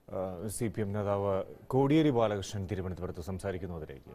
C P M നേതാവ് കോടിയേരി ബാലകൃഷ്ണൻ തിരുവനന്തപുരത്ത് സംസാരിക്കുന്നു അതിലേക്ക്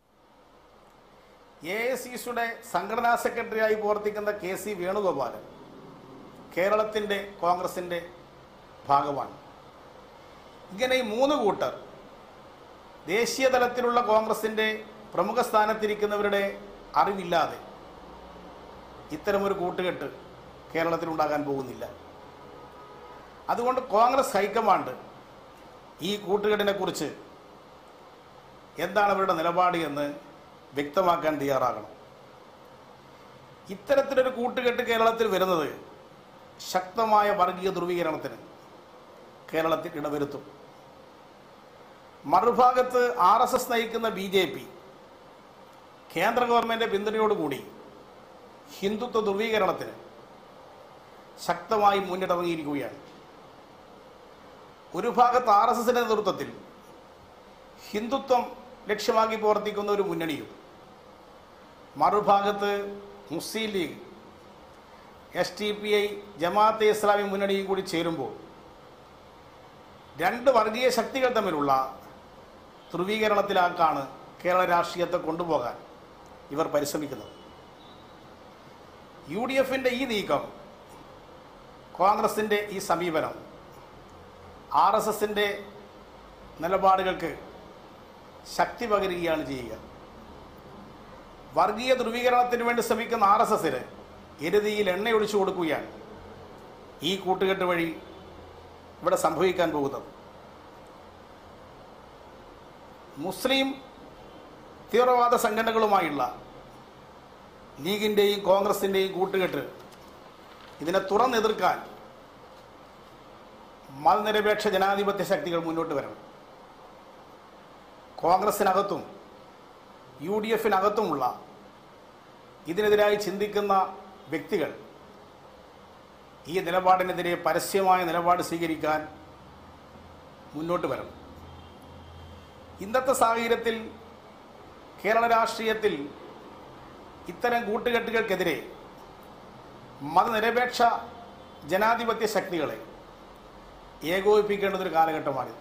എ ഐ സി സിയുടെ സംഘടനാ സെക്രട്ടറിയായി പ്രവർത്തിക്കുന്ന കെ സി വേണുഗോപാലൻ കേരളത്തിൻ്റെ കോൺഗ്രസിൻ്റെ ഭാഗമാണ് ഇങ്ങനെ ഈ മൂന്ന് കൂട്ടർ ദേശീയ തലത്തിലുള്ള കോൺഗ്രസിൻ്റെ പ്രമുഖ സ്ഥാനത്തിരിക്കുന്നവരുടെ അറിവില്ലാതെ ഇത്തരമൊരു കൂട്ടുകെട്ട് കേരളത്തിലുണ്ടാകാൻ പോകുന്നില്ല അതുകൊണ്ട് കോൺഗ്രസ് ഹൈക്കമാൻഡ് ഈ കൂട്ടുകെട്ടിനെ കുറിച്ച് എന്താണ് അവരുടെ നിലപാട് എന്ന് വ്യക്തമാക്കാൻ തയ്യാറാകണം ഇത്തരത്തിലൊരു കൂട്ടുകെട്ട് കേരളത്തിൽ വരുന്നത് ശക്തമായ വർഗീയ ധ്രുവീകരണത്തിന് കേരളത്തിൽ ഇടവരുത്തും മറുഭാഗത്ത് ആർ എസ് എസ് നയിക്കുന്ന ബി ജെ പി കേന്ദ്ര ഗവൺമെൻറ് പിന്തുണയോടുകൂടി ഹിന്ദുത്വ ധ്രുവീകരണത്തിന് ശക്തമായി മുന്നിട്ടിറങ്ങിയിരിക്കുകയാണ് ഒരു ഭാഗത്ത് ആർ എസ് എസിൻ്റെ നേതൃത്വത്തിൽ ഹിന്ദുത്വം ലക്ഷ്യമാക്കി പ്രവർത്തിക്കുന്ന ഒരു മുന്നണിയും മറുഭാഗത്ത് Muslim League S D P I Jamaate Islami മുന്നണിയും കൂടി ചേരുമ്പോൾ രണ്ട് വർഗീയ ശക്തികൾ തമ്മിലുള്ള ധ്രുവീകരണത്തിലാക്കാണ് കേരള രാഷ്ട്രീയത്തെ കൊണ്ടുപോകാൻ ഇവർ പരിശ്രമിക്കുന്നത് യു ഡി എഫിൻ്റെ ഈ നീക്കം കോൺഗ്രസിൻ്റെ ഈ സമീപനം ആർ എസ് എസിൻ്റെ നിലപാടുകൾക്ക് ശക്തി പകരുകയാണ് ചെയ്യുക വർഗീയ ധ്രുവീകരണത്തിന് വേണ്ടി ശ്രമിക്കുന്ന ആർ എസ് എസിന് എരുതിയിൽ എണ്ണയൊഴിച്ചു കൊടുക്കുകയാണ് ഈ കൂട്ടുകെട്ട് വഴി ഇവിടെ സംഭവിക്കാൻ പോകുന്നത് മുസ്ലിം തീവ്രവാദ സംഘടനകളുമായുള്ള ലീഗിൻ്റെയും കോൺഗ്രസിൻ്റെയും കൂട്ടുകെട്ട് ഇതിനെ തുറന്നെതിർക്കാൻ മതനിരപേക്ഷ ജനാധിപത്യ ശക്തികൾ മുന്നോട്ട് വരണം കോൺഗ്രസിനകത്തും യു ഡി എഫിനകത്തുമുള്ള ഇതിനെതിരായി ചിന്തിക്കുന്ന വ്യക്തികൾ ഈ നിലപാടിനെതിരെ പരസ്യമായ നിലപാട് സ്വീകരിക്കാൻ മുന്നോട്ട് വരണം ഇന്നത്തെ സാഹചര്യത്തിൽ കേരള രാഷ്ട്രീയത്തിൽ ഇത്തരം കൂട്ടുകെട്ടുകൾക്കെതിരെ മതനിരപേക്ഷ ജനാധിപത്യ ശക്തികളെ ഏകോപിപ്പിക്കേണ്ടതൊരു കാലഘട്ടമാണിത്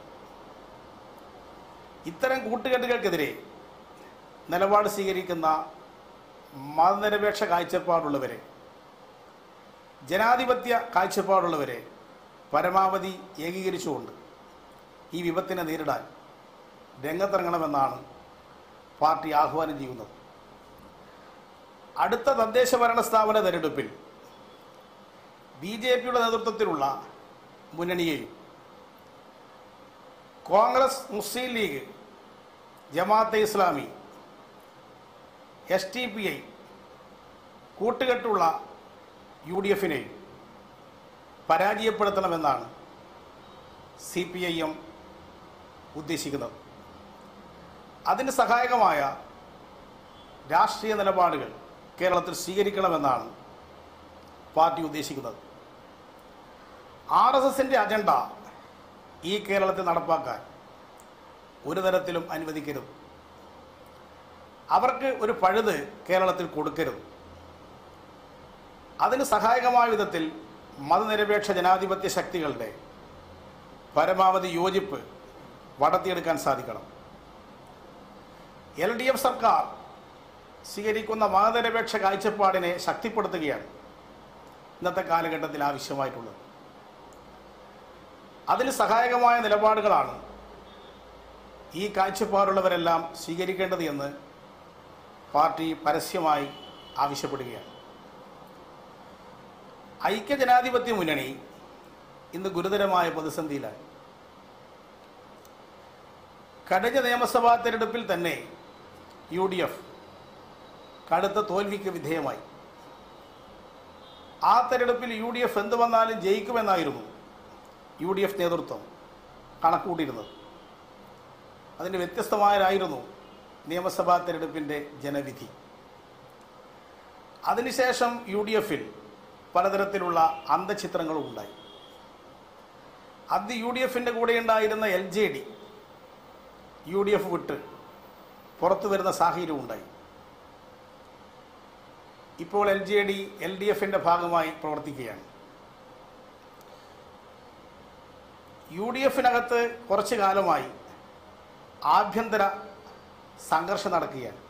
ഇത്തരം കൂട്ടുകെട്ടുകൾക്കെതിരെ നിലപാട് സ്വീകരിക്കുന്ന മതനിരപേക്ഷ കാഴ്ചപ്പാടുള്ളവരെ ജനാധിപത്യ കാഴ്ചപ്പാടുള്ളവരെ പരമാവധി ഏകീകരിച്ചുകൊണ്ട് ഈ വിപത്തിനെ നേരിടാൻ രംഗത്തിറങ്ങണമെന്നാണ് പാർട്ടി ആഹ്വാനം ചെയ്യുന്നത് അടുത്ത തദ്ദേശ ഭരണ സ്ഥാപന തെരഞ്ഞെടുപ്പിൽ ബി ജെ പിയുടെ നേതൃത്വത്തിലുള്ള മുന്നണിയെയും Congress Muslim League Jamaate Islami S D P I കൂട്ടുകെട്ടുള്ള യു ഡി എഫിനെയും പരാജയപ്പെടുത്തണമെന്നാണ് സി പി ഐ എം ഉദ്ദേശിക്കുന്നത് അതിന് സഹായകമായ രാഷ്ട്രീയ നിലപാടുകൾ കേരളത്തിൽ സ്വീകരിക്കണമെന്നാണ് പാർട്ടി ഉദ്ദേശിക്കുന്നത് ആർ എസ് എസിൻ്റെ അജണ്ട ഈ കേരളത്തിൽ നടപ്പാക്കാൻ ഒരു തരത്തിലും അനുവദിക്കരുത് അവർക്ക് ഒരു പഴുത് കേരളത്തിൽ കൊടുക്കരുത് അതിന് സഹായകമായ വിധത്തിൽ മതനിരപേക്ഷ ജനാധിപത്യ ശക്തികളുടെ പരമാവധി യോജിപ്പ് വളർത്തിയെടുക്കാൻ സാധിക്കണം എൽ ഡി എഫ് സർക്കാർ സ്വീകരിക്കുന്ന മതനിരപേക്ഷ കാഴ്ചപ്പാടിനെ ശക്തിപ്പെടുത്തുകയാണ് ഇന്നത്തെ കാലഘട്ടത്തിൽ ആവശ്യമായിട്ടുള്ളത് അതിന് സഹായകമായ നിലപാടുകളാണ് ഈ കാഴ്ചപ്പാടുള്ളവരെല്ലാം സ്വീകരിക്കേണ്ടത് എന്ന് പാർട്ടി പരസ്യമായി ആവശ്യപ്പെടുകയാണ് ഐക്യജനാധിപത്യ മുന്നണി ഇന്ന് ഗുരുതരമായ പ്രതിസന്ധിയിലാണ് കഴിഞ്ഞ നിയമസഭാ തെരഞ്ഞെടുപ്പിൽ തന്നെ യു ഡി എഫ് കടുത്ത തോൽവിക്ക് വിധേയമായി ആ തെരഞ്ഞെടുപ്പിൽ യു ഡി എഫ് എന്ത് വന്നാലും ജയിക്കുമെന്നായിരുന്നു യു ഡി എഫ് നേതൃത്വം കണക്കൂട്ടിയിരുന്നത് അതിന് വ്യത്യസ്തമായായിരുന്നു നിയമസഭാ തെരഞ്ഞെടുപ്പിൻ്റെ ജനവിധി അതിനുശേഷം യു ഡി എഫിൽ പലതരത്തിലുള്ള അന്തചിത്രങ്ങളും ഉണ്ടായി അന്ന് യു ഡി എഫിൻ്റെ കൂടെ ഉണ്ടായിരുന്ന L J D U D F വിട്ട് പുറത്തു വരുന്ന സാഹചര്യം ഉണ്ടായി ഇപ്പോൾ L J D L D എഫിൻ്റെ ഭാഗമായി പ്രവർത്തിക്കുകയാണ് യു ഡി എഫിനകത്ത് കുറച്ചു കാലമായി ആഭ്യന്തര സംഘർഷം നടക്കുകയാണ്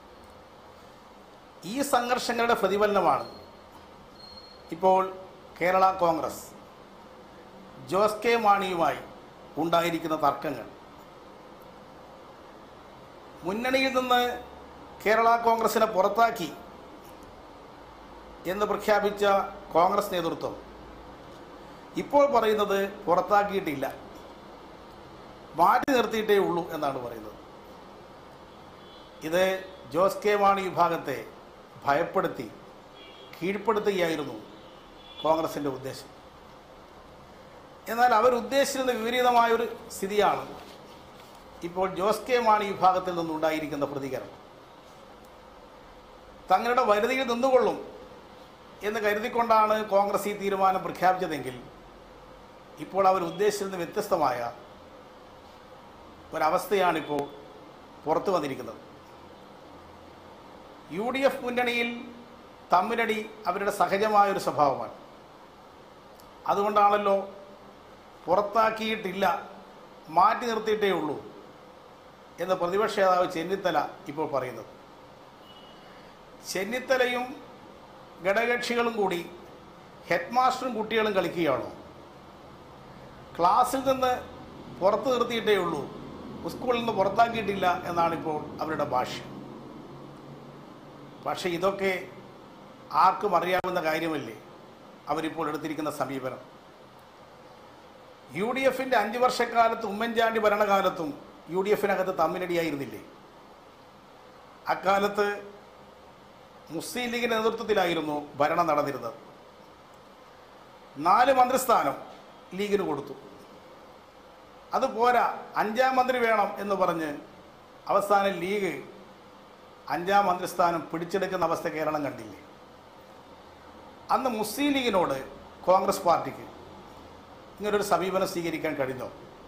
ഈ സംഘർഷങ്ങളുടെ പ്രതിഫലനമാണ് ഇപ്പോൾ കേരള കോൺഗ്രസ് ജോസ് കെ മാണിയുമായി ഉണ്ടായിരിക്കുന്ന തർക്കങ്ങൾ മുന്നണിയിൽ നിന്ന് കേരള കോൺഗ്രസിനെ പുറത്താക്കി എന്ന് പ്രഖ്യാപിച്ച കോൺഗ്രസ് നേതൃത്വം ഇപ്പോൾ പറയുന്നത് പുറത്താക്കിയിട്ടില്ല മാറ്റി നിർത്തിയിട്ടേ ഉള്ളൂ എന്നാണ് പറയുന്നത് ഇത് ജോസ് കെ മാണി വിഭാഗത്തെ ഭയപ്പെടുത്തി കീഴ്പ്പെടുത്തുകയായിരുന്നു കോൺഗ്രസിൻ്റെ ഉദ്ദേശം എന്നാൽ അവർ ഉദ്ദേശിച്ചിരുന്ന വിപരീതമായൊരു സ്ഥിതിയാണ് ഇപ്പോൾ ജോസ് കെ മാണി വിഭാഗത്തിൽ നിന്നുണ്ടായിരിക്കുന്ന പ്രതികരണം തങ്ങളുടെ വരുതിയിൽ നിന്നുകൊള്ളും എന്ന് കരുതിക്കൊണ്ടാണ് കോൺഗ്രസ് ഈ തീരുമാനം പ്രഖ്യാപിച്ചതെങ്കിൽ ഇപ്പോൾ അവർ ഉദ്ദേശിച്ചിരുന്ന വ്യത്യസ്തമായ ഒരവസ്ഥയാണിപ്പോൾ പുറത്തു വന്നിരിക്കുന്നത് യു ഡി എഫ് മുന്നണിയിൽ തമ്മിലടി അവരുടെ സഹജമായ ഒരു സ്വഭാവമാണ് അതുകൊണ്ടാണല്ലോ പുറത്താക്കിയിട്ടില്ല മാറ്റി നിർത്തിയിട്ടേ ഉള്ളൂ എന്ന് പ്രതിപക്ഷ നേതാവ് ചെന്നിത്തല ഇപ്പോൾ പറയുന്നത് ചെന്നിത്തലയും ഘടകകക്ഷികളും കൂടി ഹെഡ് മാസ്റ്ററും കുട്ടികളും കളിക്കുകയാണോ ക്ലാസ്സിൽ നിന്ന് പുറത്തു നിർത്തിയിട്ടേ ഉള്ളൂ സ്കൂളിൽ നിന്ന് പുറത്താക്കിയിട്ടില്ല എന്നാണിപ്പോൾ അവരുടെ ഭാഷ്യം പക്ഷേ ഇതൊക്കെ ആർക്കും അറിയാവുന്ന കാര്യമല്ലേ അവരിപ്പോൾ എടുത്തിരിക്കുന്ന സമീപനം യു ഡി എഫിൻ്റെ അഞ്ച് വർഷക്കാലത്ത് ഉമ്മൻചാണ്ടി ഭരണകാലത്തും യു ഡി എഫിനകത്ത് തമ്മിലടിയായിരുന്നില്ലേ അക്കാലത്ത് മുസ്ലിം ലീഗിൻ്റെ നേതൃത്വത്തിലായിരുന്നു ഭരണം നടന്നിരുന്നത് നാല് മന്ത്രിസ്ഥാനം ലീഗിന് കൊടുത്തു അത് പോരാ അഞ്ചാം മന്ത്രി വേണം എന്ന് പറഞ്ഞ് അവസാനം ലീഗ് അഞ്ചാം മന്ത്രിസ്ഥാനം പിടിച്ചെടുക്കുന്ന അവസ്ഥ കേരളം കണ്ടില്ലേ അന്ന് മുസ്ലിം ലീഗിനോട് കോൺഗ്രസ് പാർട്ടിക്ക് ഇങ്ങനൊരു സമീപനം സ്വീകരിക്കാൻ കഴിഞ്ഞോ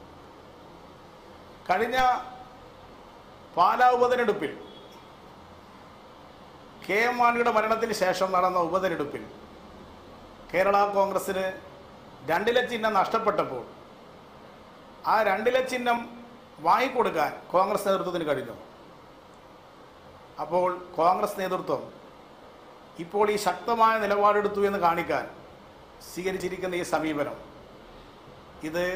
കഴിഞ്ഞ പാലാ ഉപതെരഞ്ഞെടുപ്പിൽ കെ എം മാണിയുടെ മരണത്തിന് ശേഷം നടന്ന ഉപതെരഞ്ഞെടുപ്പിൽ കേരള കോൺഗ്രസിന് രണ്ടില ചിഹ്നം നഷ്ടപ്പെട്ടപ്പോൾ ആ രണ്ടില ചിഹ്നം വാങ്ങിക്കൊടുക്കാൻ കോൺഗ്രസ് നേതൃത്വത്തിന് കഴിഞ്ഞു അപ്പോൾ കോൺഗ്രസ് നേതൃത്വം ഇപ്പോൾ ഈ ശക്തമായ നിലപാടെടുത്തു എന്ന് കാണിക്കാൻ സ്വീകരിച്ചിരിക്കുന്ന ഈ സമീപനം ഇത്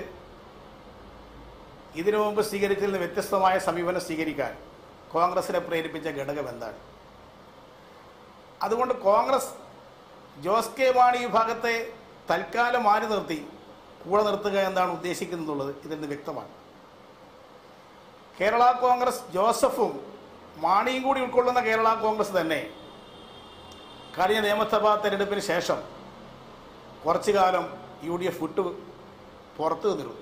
ഇതിനു മുമ്പ് സ്വീകരിച്ചതിൽ വ്യത്യസ്തമായ സമീപനം സ്വീകരിക്കാൻ കോൺഗ്രസിനെ പ്രേരിപ്പിച്ച ഘടകം എന്താണ് അതുകൊണ്ട് കോൺഗ്രസ് ജോസ് കെ മാണി വിഭാഗത്തെ തൽക്കാലം മാറി നിർത്തി കൂടെ നിർത്തുക എന്നാണ് ഉദ്ദേശിക്കുന്നുള്ളത് ഇതിൽ നിന്ന് വ്യക്തമാണ് കേരള കോൺഗ്രസ് ജോസഫും മാണിയും കൂടി ഉൾക്കൊള്ളുന്ന കേരള കോൺഗ്രസ് തന്നെ കഴിഞ്ഞ നിയമസഭാ തെരഞ്ഞെടുപ്പിന് ശേഷം കുറച്ചു കാലം യു ഡി എഫ് വിട്ടു പുറത്തു നിന്നിരുന്നു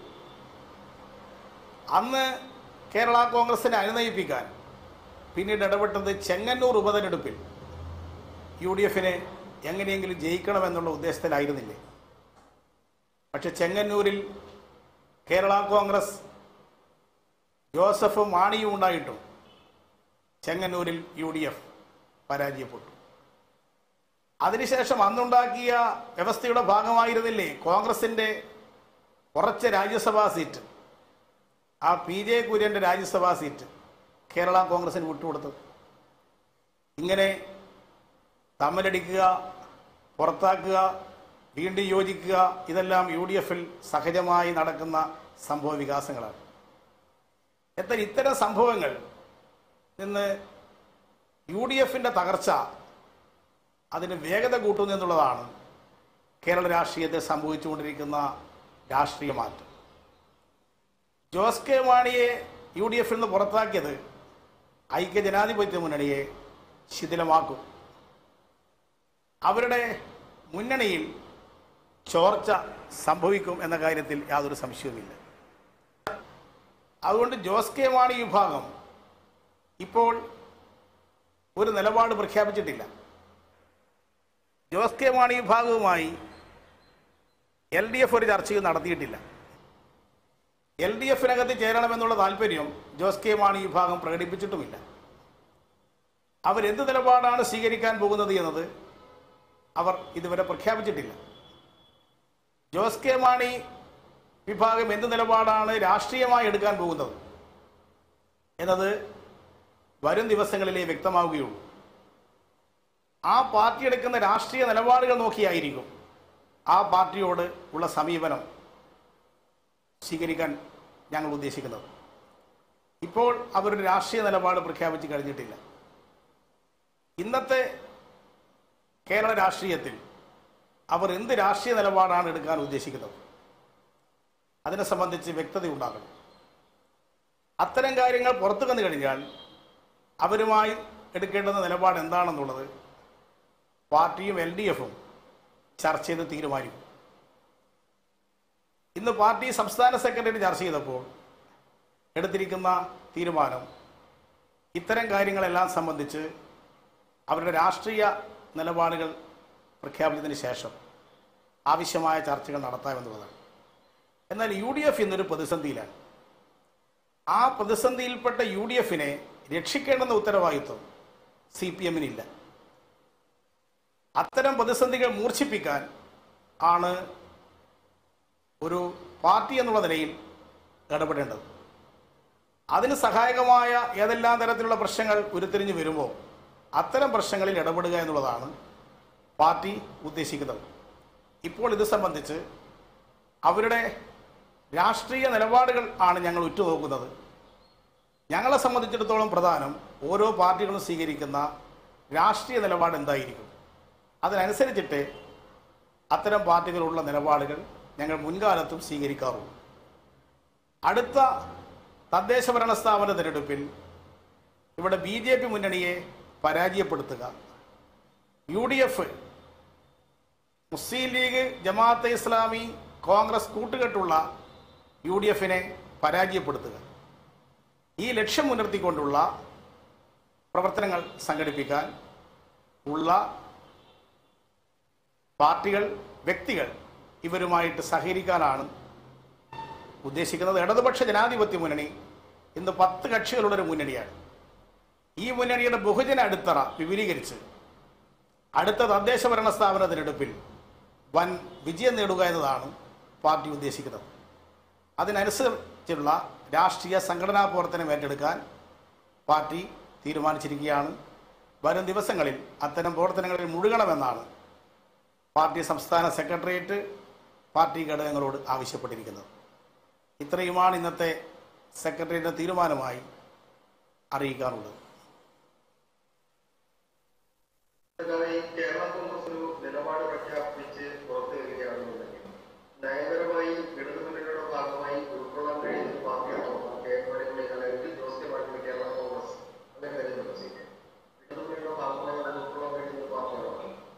അന്ന് കേരള കോൺഗ്രസിനെ അനുനയിപ്പിക്കാൻ പിന്നീട് ഇടപെട്ടത് ചെങ്ങന്നൂർ ഉപതെരഞ്ഞെടുപ്പിൽ യു ഡി എഫിനെ എങ്ങനെയെങ്കിലും ജയിക്കണമെന്നുള്ള ഉദ്ദേശത്തിലായിരുന്നില്ലേ പക്ഷെ ചെങ്ങന്നൂരിൽ കേരള കോൺഗ്രസ് ജോസഫ് മാണിയും ഉണ്ടായിട്ടും ചെങ്ങന്നൂരിൽ യു ഡി എഫ് പരാജയപ്പെട്ടു അതിനുശേഷം അന്നുണ്ടാക്കിയ വ്യവസ്ഥയുടെ ഭാഗമായിരുന്നില്ലേ കോൺഗ്രസിൻ്റെ കുറച്ച് രാജ്യസഭാ സീറ്റ് ആ പി ജെ കുര്യൻ്റെ രാജ്യസഭാ സീറ്റ് കേരള കോൺഗ്രസിന് വിട്ടുകൊടുത്തത് ഇങ്ങനെ തമ്മിലടിക്കുക പുറത്താക്കുക വീണ്ടും യോജിക്കുക ഇതെല്ലാം യു ഡി എഫിൽ സഹജമായി നടക്കുന്ന സംഭവ വികാസങ്ങളാണ് എന്നാൽ ഇത്തരം സംഭവങ്ങൾ നിന്ന് യു ഡി എഫിൻ്റെ തകർച്ച അതിന് വേഗത കൂട്ടുന്നു എന്നുള്ളതാണ് കേരള രാഷ്ട്രീയത്തിൽ സംഭവിച്ചുകൊണ്ടിരിക്കുന്ന രാഷ്ട്രീയ മാറ്റം ജോസ് കെ മാണിയെ യു ഡി എഫിൽ നിന്ന് പുറത്താക്കിയത് ഐക്യ ജനാധിപത്യ മുന്നണിയെ ശിഥിലമാക്കും അവരുടെ മുന്നണിയിൽ ചോർച്ച സംഭവിക്കും എന്ന കാര്യത്തിൽ യാതൊരു സംശയവുമില്ല അതുകൊണ്ട് ജോസ് കെ മാണി വിഭാഗം ഇപ്പോൾ ഒരു നിലപാട് പ്രഖ്യാപിച്ചിട്ടില്ല ജോസ് കെ മാണി വിഭാഗവുമായി എൽ ഡി എഫ് ഒരു ചർച്ചയും നടത്തിയിട്ടില്ല എൽ ഡി എഫിനകത്ത് ചേരണമെന്നുള്ള താല്പര്യം ജോസ് കെ മാണി വിഭാഗം പ്രകടിപ്പിച്ചിട്ടുമില്ല അവരെന്ത് നിലപാടാണ് സ്വീകരിക്കാൻ പോകുന്നത് എന്നത് അവർ ഇതുവരെ പ്രഖ്യാപിച്ചിട്ടില്ല ജോസ് കെ മാണി വിഭാഗം എന്ത് നിലപാടാണ് രാഷ്ട്രീയമായി എടുക്കാൻ പോകുന്നത് എന്നത് വരും ദിവസങ്ങളിലേ വ്യക്തമാവുകയുള്ളൂ ആ പാർട്ടി എടുക്കുന്ന രാഷ്ട്രീയ നിലപാടുകൾ നോക്കിയായിരിക്കും ആ പാർട്ടിയോട് ഉള്ള സമീപനം സ്വീകരിക്കാൻ ഞങ്ങൾ ഉദ്ദേശിക്കുന്നത് ഇപ്പോൾ അവരുടെ രാഷ്ട്രീയ നിലപാട് പ്രഖ്യാപിച്ച് കഴിഞ്ഞിട്ടില്ല ഇന്നത്തെ കേരള രാഷ്ട്രീയത്തിൽ അവർ എന്ത് രാഷ്ട്രീയ നിലപാടാണ് എടുക്കാൻ ഉദ്ദേശിക്കുന്നത് അതിനെ സംബന്ധിച്ച് വ്യക്തത ഉണ്ടാകണം അത്തരം കാര്യങ്ങൾ പുറത്തു വന്നു കഴിഞ്ഞാൽ അവരുമായി എടുക്കേണ്ടുന്ന നിലപാട് എന്താണെന്നുള്ളത് പാർട്ടിയും എൽ ഡി എഫും ചർച്ച ചെയ്ത് തീരുമാനിക്കും ഇന്ന് പാർട്ടി സംസ്ഥാന സെക്രട്ടറി ചർച്ച ചെയ്തപ്പോൾ എടുത്തിരിക്കുന്ന തീരുമാനം ഇത്തരം കാര്യങ്ങളെല്ലാം സംബന്ധിച്ച് അവരുടെ രാഷ്ട്രീയ നിലപാടുകൾ പ്രഖ്യാപിച്ചതിന് ശേഷം ആവശ്യമായ ചർച്ചകൾ നടത്താമെന്നുള്ളതാണ് എന്നാൽ യു ഡി എഫ് ഇന്നൊരു പ്രതിസന്ധിയിലാണ് ആ പ്രതിസന്ധിയിൽപ്പെട്ട യു ഡി എഫിനെ രക്ഷിക്കേണ്ടുന്ന ഉത്തരവാദിത്വം സി പി എമ്മിനില്ല അത്തരം പ്രതിസന്ധികൾ മൂർച്ഛിപ്പിക്കാൻ ആണ് ഒരു പാർട്ടി എന്നുള്ള നിലയിൽ ഇടപെടേണ്ടത് അതിന് സഹായകമായ ഏതെല്ലാം തരത്തിലുള്ള പ്രശ്നങ്ങൾ ഉരുത്തിരിഞ്ഞു വരുമ്പോൾ അത്തരം പ്രശ്നങ്ങളിൽ ഇടപെടുക എന്നുള്ളതാണ് പാർട്ടി ഉദ്ദേശിക്കുന്നത് ഇപ്പോൾ ഇത് സംബന്ധിച്ച് അവരുടെ രാഷ്ട്രീയ നിലപാടുകൾ ആണ് ഞങ്ങൾ ഉറ്റുനോക്കുന്നത് ഞങ്ങളെ സംബന്ധിച്ചിടത്തോളം പ്രധാനം ഓരോ പാർട്ടികളും സ്വീകരിക്കുന്ന രാഷ്ട്രീയ നിലപാട് എന്തായിരിക്കും അതിനനുസരിച്ചിട്ട് അത്തരം പാർട്ടികളുള്ള നിലപാടുകൾ ഞങ്ങൾ മുൻകാലത്തും സ്വീകരിക്കാറുള്ളൂ അടുത്ത തദ്ദേശ ഭരണ സ്ഥാപന തിരഞ്ഞെടുപ്പിൽ ഇവിടെ ബി ജെ പി മുന്നണിയെ പരാജയപ്പെടുത്തുക U D F Muslim League Jamaate Islami Congress കൂട്ടുകെട്ടുള്ള യു ഡി എഫിനെ പരാജയപ്പെടുത്തുക ഈ ലക്ഷ്യം മുൻനിർത്തിക്കൊണ്ടുള്ള പ്രവർത്തനങ്ങൾ സംഘടിപ്പിക്കാൻ ഉള്ള പാർട്ടികൾ വ്യക്തികൾ ഇവരുമായിട്ട് സഹകരിക്കാനാണ് ഉദ്ദേശിക്കുന്നത് ഇടതുപക്ഷ ജനാധിപത്യ മുന്നണി ഇന്ന് പത്ത് കക്ഷികളുടെ ഒരു മുന്നണിയാണ് ഈ മുന്നണിയുടെ ബഹുജന അടിത്തറ വിപുലീകരിച്ച് അടുത്ത തദ്ദേശ ഭരണ സ്ഥാപന തിരഞ്ഞെടുപ്പിൽ വൻ വിജയം നേടുക എന്നതാണ് പാർട്ടി ഉദ്ദേശിക്കുന്നത് അതിനനുസരിച്ചുള്ള രാഷ്ട്രീയ സംഘടനാ പ്രവർത്തനം ഏറ്റെടുക്കാൻ പാർട്ടി തീരുമാനിച്ചിരിക്കുകയാണ് വരും ദിവസങ്ങളിൽ അത്തരം പ്രവർത്തനങ്ങളിൽ മുഴുകണമെന്നാണ് പാർട്ടി സംസ്ഥാന സെക്രട്ടേറിയറ്റ് പാർട്ടി ഘടകങ്ങളോട് ആവശ്യപ്പെട്ടിരിക്കുന്നത് ഇത്രയുമാണ് ഇന്നത്തെ സെക്രട്ടേറിയറ്റിന്റെ തീരുമാനമായി അറിയിക്കാറുള്ളത് ഇതാണ് ഈ കേരള കോൺഗ്രസ് ഒരു നിലപാട് പ്രഖ്യാപിച്ച് പുറത്തു വരികയാണെന്നുണ്ടെങ്കിൽ നയപരമായി ഇടതുമുന്നണിയുടെ ഭാഗമായി ഉൾക്കൊള്ളാൻ കഴിയുന്ന ഒരു പാർട്ടിയാണോ കെ എം മാണിയുടെ അല്ലെങ്കിൽ ജോസ് കെ മാണിയുടെ കേരള കോൺഗ്രസ് അങ്ങനെ കരുതുന്നു സി പി എം. ഇടതുമുന്നണിയുടെ ഭാഗമായി അത് ഉൾക്കൊള്ളാൻ കഴിയുന്ന ഒരു പാർട്ടിയാണോ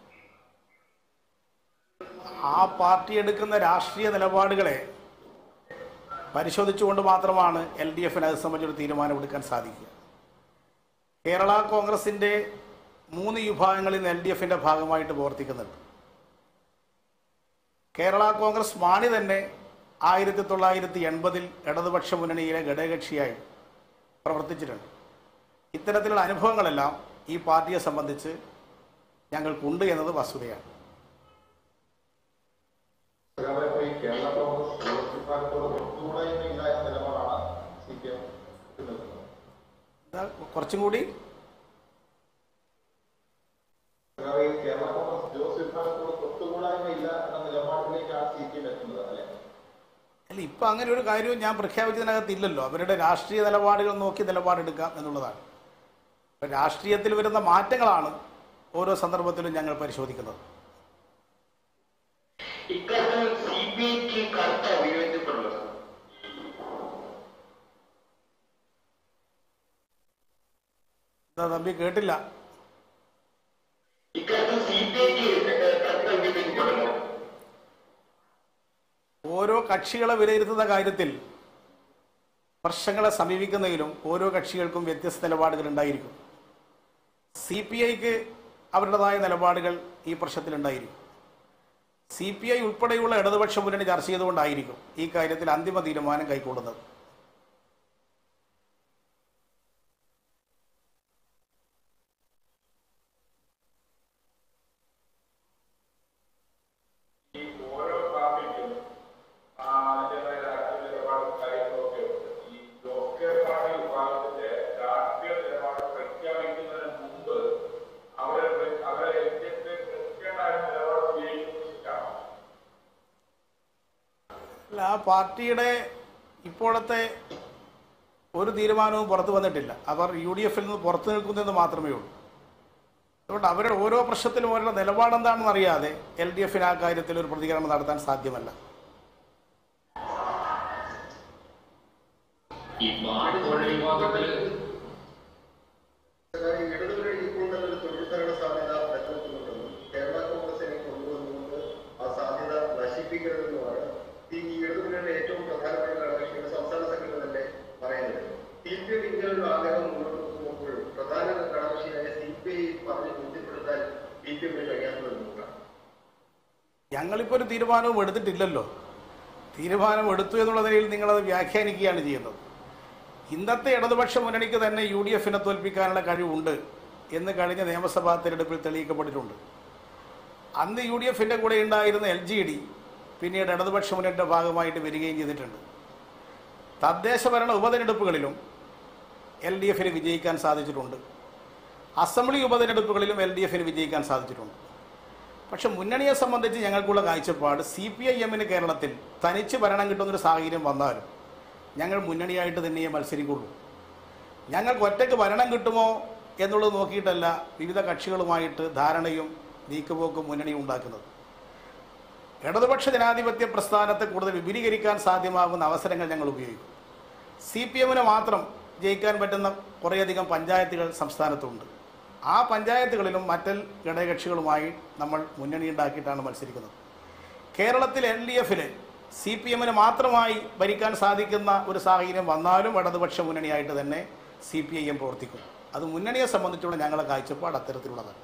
ആ പാർട്ടി എടുക്കുന്ന രാഷ്ട്രീയ നിലപാടുകളെ പരിശോധിച്ചുകൊണ്ട് മാത്രമാണ് എൽ ഡി എഫിന് അത് സംബന്ധിച്ചൊരു തീരുമാനമെടുക്കാൻ സാധിക്കുക കേരള കോൺഗ്രസിന്റെ മൂന്ന് വിഭാഗങ്ങളിൽ നിന്ന് എൽ ഡി എഫിന്റെ ഭാഗമായിട്ട് പ്രവർത്തിക്കുന്നുണ്ട് കേരള കോൺഗ്രസ് മാണി തന്നെ ആയിരത്തി തൊള്ളായിരത്തി എൺപതിൽ ഇടതുപക്ഷ മുന്നണിയിലെ ഘടകകക്ഷിയായി പ്രവർത്തിച്ചിട്ടുണ്ട് ഇത്തരത്തിലുള്ള അനുഭവങ്ങളെല്ലാം ഈ പാർട്ടിയെ സംബന്ധിച്ച് ഞങ്ങൾക്കുണ്ട് എന്നത് വസ്തുതയാണ് സഖാവേ, ഇപ്പോ ഈ കേരള കോൺഗ്രസ് ജോസ് വിഭാഗത്തോട് ഒത്തുകൂടായ്മയില്ല എന്ന നിലപാടാണ് സി പി എം നിൽക്കുന്നത് ഇതാ കുറച്ചും കൂടി സഖാവേ, ഈ കേരള കോൺഗ്രസ് ജോസ് വിഭാഗത്തോട് ഒത്തുകൂടായ്മയില്ല എന്ന നിലപാടിലേക്കാണ് സി പി എം എത്തുന്നത് അല്ലെ അല്ല ഇപ്പൊ അങ്ങനെ ഒരു കാര്യവും ഞാൻ പ്രഖ്യാപിച്ചതിനകത്ത് ഇല്ലല്ലോ അവരുടെ രാഷ്ട്രീയ നിലപാടുകൾ നോക്കി നിലപാടെടുക്കാം എന്നുള്ളതാണ് അപ്പൊ രാഷ്ട്രീയത്തിൽ വരുന്ന മാറ്റങ്ങളാണ് ഓരോ സന്ദർഭത്തിലും ഞങ്ങൾ പരിശോധിക്കുന്നത് ഇക്കാര്യത്തിൽ സി പി ഐക്ക് കറുത്ത ഉപയോഗിച്ചിട്ടുള്ളത് എന്താ തമ്പി കേട്ടില്ല ഇക്കാര്യത്തിൽ സി പി ഐക്ക് കറുത്ത ഉപയോഗിച്ചിട്ടുള്ളത് ഓരോ കക്ഷികളെ വിലയിരുത്തുന്ന കാര്യത്തിൽ പ്രശ്നങ്ങളെ സമീപിക്കുന്നതിലും ഓരോ കക്ഷികൾക്കും വ്യത്യസ്ത നിലപാടുകൾ ഉണ്ടായിരിക്കും സി പി ഐക്ക് അവരുടേതായ നിലപാടുകൾ ഈ പ്രശ്നത്തിലുണ്ടായിരിക്കും സി പി ഐ ഉൾപ്പെടെയുള്ള ഇടതുപക്ഷ മുന്നണി ചർച്ച ചെയ്തുകൊണ്ടായിരിക്കും ഈ കാര്യത്തിൽ അന്തിമ തീരുമാനം കൈക്കൊള്ളുന്നത് ഈ ഓരോ പാർട്ടിക്കും ആ, അതിന്റേതായ പാർട്ടിയുടെ ഇപ്പോഴത്തെ ഒരു തീരുമാനവും പുറത്തു വന്നിട്ടില്ല അവർ യു ഡി എഫിൽ നിന്ന് പുറത്തു നിൽക്കുന്നതെന്ന് മാത്രമേ ഉള്ളൂ അതുകൊണ്ട് അവരുടെ ഓരോ പ്രശ്നത്തിലും അവരുടെ നിലപാടെന്താണെന്ന് അറിയാതെ എൽ ഡി എഫിന് ആ കാര്യത്തിൽ ഒരു പ്രതികരണം നടത്താൻ സാധ്യമല്ല ഈ ബാർക്കോഴ വിവാദത്തില് ഇടതുമുന്നണി ഇപ്പോൾ തന്നെ ഒരു തൊഴിൽത്തരണ സാധ്യത നിലനിൽക്കുന്നുണ്ടെന്നും കേരള കോൺഗ്രസിനെ കൊണ്ടുവന്നുകൊണ്ട് ആ സാധ്യത നശിപ്പിക്കരുതെന്നുമാണ് ഈ ഇടതുമുന്നണിയുടെ ഏറ്റവും പ്രധാനപ്പെട്ട ഘടകകക്ഷിയുടെ സംസ്ഥാന സെക്രട്ടറി തന്നെ പറയുന്നത് സി പി എം ഇങ്ങനൊരു ആഗ്രഹം മുന്നോട്ട് വെക്കുമ്പോഴും പ്രധാന ഘടകകക്ഷിയായ സി പി ഐ പറഞ്ഞ് ബോധ്യപ്പെടുത്താൻ സി പി എമ്മിന് കഴിയാത്തതെന്നുള്ളതാണ് ഞങ്ങളിപ്പോൾ ഒരു തീരുമാനവും എടുത്തിട്ടില്ലല്ലോ തീരുമാനം എടുത്തു എന്നുള്ള നിലയിൽ നിങ്ങളത് വ്യാഖ്യാനിക്കുകയാണ് ചെയ്യുന്നത് ഇന്നത്തെ ഇടതുപക്ഷ മുന്നണിക്ക് തന്നെ യു ഡി എഫിനെ തോൽപ്പിക്കാനുള്ള കഴിവുണ്ട് എന്ന് കഴിഞ്ഞ നിയമസഭാ തെരഞ്ഞെടുപ്പിൽ തെളിയിക്കപ്പെട്ടിട്ടുണ്ട് അന്ന് യു ഡി എഫിൻ്റെ കൂടെ ഉണ്ടായിരുന്ന എൽ ജി ഡി പിന്നീട് ഇടതുപക്ഷ മുന്നണിയുടെ ഭാഗമായിട്ട് വരികയും ചെയ്തിട്ടുണ്ട് തദ്ദേശ ഭരണ ഉപതെരഞ്ഞെടുപ്പുകളിലും എൽ ഡി എഫിന് വിജയിക്കാൻ സാധിച്ചിട്ടുണ്ട് അസംബ്ലി ഉപതെരഞ്ഞെടുപ്പുകളിലും എൽ ഡി എഫിന് വിജയിക്കാൻ സാധിച്ചിട്ടുണ്ട് പക്ഷെ മുന്നണിയെ സംബന്ധിച്ച് ഞങ്ങൾക്കുള്ള കാഴ്ചപ്പാട് സി പി ഐ എമ്മിന് കേരളത്തിൽ തനിച്ച് ഭരണം കിട്ടുന്നൊരു സാഹചര്യം വന്നാലും ഞങ്ങൾ മുന്നണിയായിട്ട് തന്നെയേ മത്സരിക്കുള്ളൂ ഞങ്ങൾക്ക് ഒറ്റയ്ക്ക് ഭരണം കിട്ടുമോ എന്നുള്ളത് നോക്കിയിട്ടല്ല വിവിധ കക്ഷികളുമായിട്ട് ധാരണയും നീക്കുപോക്കും മുന്നണിയും ഉണ്ടാക്കുന്നത് ഇടതുപക്ഷ ജനാധിപത്യ പ്രസ്ഥാനത്തെ കൂടുതൽ വിപുലീകരിക്കാൻ സാധ്യമാകുന്ന അവസരങ്ങൾ ഞങ്ങൾ ഉപയോഗിക്കും സി പി എമ്മിന് മാത്രം ജയിക്കാൻ പറ്റുന്ന കുറേയധികം പഞ്ചായത്തുകൾ സംസ്ഥാനത്തുണ്ട് ആ പഞ്ചായത്തുകളിലും മറ്റൽ ഘടകകക്ഷികളുമായി നമ്മൾ മുന്നണി ഉണ്ടാക്കിയിട്ടാണ് മത്സരിക്കുന്നത് കേരളത്തിൽ എൽ ഡി എഫിൽ സി പി എമ്മിന് മാത്രമായി ഭരിക്കാൻ സാധിക്കുന്ന ഒരു സാഹചര്യം വന്നാലും ഇടതുപക്ഷ മുന്നണിയായിട്ട് തന്നെ സി പി ഐ എം പ്രവർത്തിക്കും അത് മുന്നണിയെ സംബന്ധിച്ചുള്ള ഞങ്ങളുടെ കാഴ്ചപ്പാട് അത്തരത്തിലുള്ളതാണ്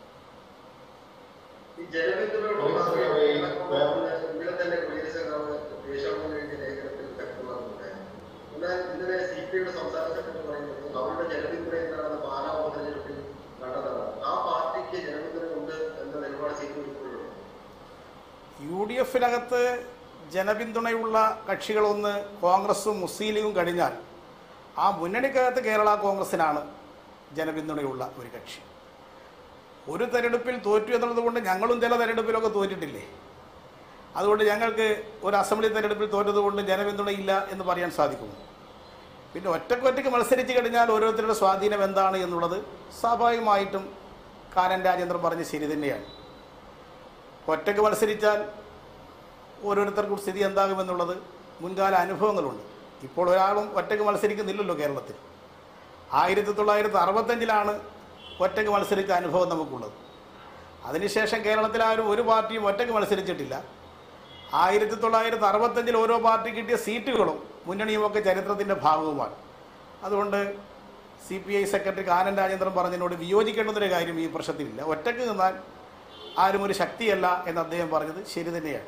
ഈ ജനപിന്തുണയോടുള്ള ഇവിടെ തന്നെ കുടിയേറ്റ ദേശാഭിമാനിയുടെ ലേഖനത്തിൽ വ്യക്തമാക്കുന്നുണ്ടായിരുന്നു എന്നാൽ ഇന്നലെ സി പി ഐയുടെ സംസ്ഥാന സെക്രട്ടറി പറയുന്നത് അവരുടെ ജനപിന്തുണ എന്താണെന്ന് പാലാ ഉപതെരഞ്ഞെടുപ്പിൽ കണ്ടതാണ് ആ പാർട്ടിക്ക് ജനപിന്തുണ ഉണ്ട് എന്ന നിലപാട് സി പി ഐ ഇപ്പോഴുണ്ട് യു ഡി എഫിനകത്ത് ജനപിന്തുണയുള്ള കക്ഷികളൊന്ന് കോൺഗ്രസും മുസ്ലിം ലീഗും കഴിഞ്ഞാൽ ആ മുന്നണിക്കകത്ത് കേരള കോൺഗ്രസിനാണ് ജനപിന്തുണയുള്ള ഒരു കക്ഷി ഒരു തെരഞ്ഞെടുപ്പിൽ തോറ്റു എന്നുള്ളത് കൊണ്ട് ഞങ്ങളും ചില തെരഞ്ഞെടുപ്പിലൊക്കെ തോറ്റിട്ടില്ലേ അതുകൊണ്ട് ഞങ്ങൾക്ക് ഒരു അസംബ്ലി തെരഞ്ഞെടുപ്പിൽ തോറ്റത് കൊണ്ട് ജനപിന്തുണയില്ല എന്ന് പറയാൻ സാധിക്കുമോ പിന്നെ ഒറ്റക്കൊറ്റയ്ക്ക് മത്സരിച്ച് കഴിഞ്ഞാൽ ഓരോരുത്തരുടെ സ്വാധീനം എന്താണ് എന്നുള്ളത് സ്വാഭാവികമായിട്ടും കാനൻ രാജേന്ദ്രൻ പറഞ്ഞ് ശരി തന്നെയാണ് ഒറ്റയ്ക്ക് മത്സരിച്ചാൽ ഓരോരുത്തർക്കും സ്ഥിതി എന്താകുമെന്നുള്ളത് മുൻകാല അനുഭവങ്ങളുണ്ട് ഇപ്പോൾ ഒരാളും ഒറ്റയ്ക്ക് മത്സരിക്കുന്നില്ലല്ലോ കേരളത്തിൽ ആയിരത്തി തൊള്ളായിരത്തി അറുപത്തഞ്ചിലാണ് ഒറ്റയ്ക്ക് മത്സരിച്ച അനുഭവം നമുക്കുള്ളത് അതിനുശേഷം കേരളത്തിൽ ആരും ഒരു പാർട്ടിയും ഒറ്റയ്ക്ക് മത്സരിച്ചിട്ടില്ല ആയിരത്തി തൊള്ളായിരത്തി അറുപത്തഞ്ചിൽ ഓരോ പാർട്ടി കിട്ടിയ സീറ്റുകളും മുന്നണിയുമൊക്കെ ചരിത്രത്തിൻ്റെ ഭാഗവുമാണ് അതുകൊണ്ട് C P I secretary Kanam Rajendran പറഞ്ഞതിനോട് വിയോജിക്കേണ്ടുന്നൊരു കാര്യം ഈ പ്രശ്നത്തിലില്ല ഒറ്റയ്ക്ക് നിന്നാൽ ആരും ഒരു ശക്തിയല്ല എന്ന് അദ്ദേഹം പറഞ്ഞത് ശരി തന്നെയാണ്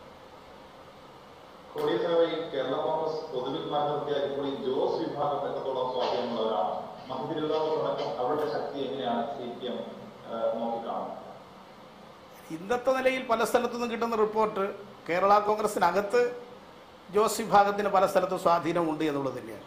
കൊടിയേറ്റ ഈ കേരള കോൺഗ്രസ് പൊതുവിൽ മാറ്റി നിർത്തിയാൽ ഇപ്പോൾ ഈ ജോസ് വിഭാഗം എത്രത്തോളം സ്വാധീനമുള്ളവരാണ് മന്ത്രിയുള്ളവരടക്കം അവരുടെ ശക്തി എങ്ങനെയാണ് സി പി എം നോക്കിക്കാണുന്നത് ഇന്നത്തെ നിലയിൽ പല സ്ഥലത്തു നിന്നും കിട്ടുന്ന റിപ്പോർട്ട് കേരള കോൺഗ്രസിനകത്ത് ജോസ് വിഭാഗത്തിന് പല സ്ഥലത്തും സ്വാധീനമുണ്ട് എന്നുള്ളത് തന്നെയാണ്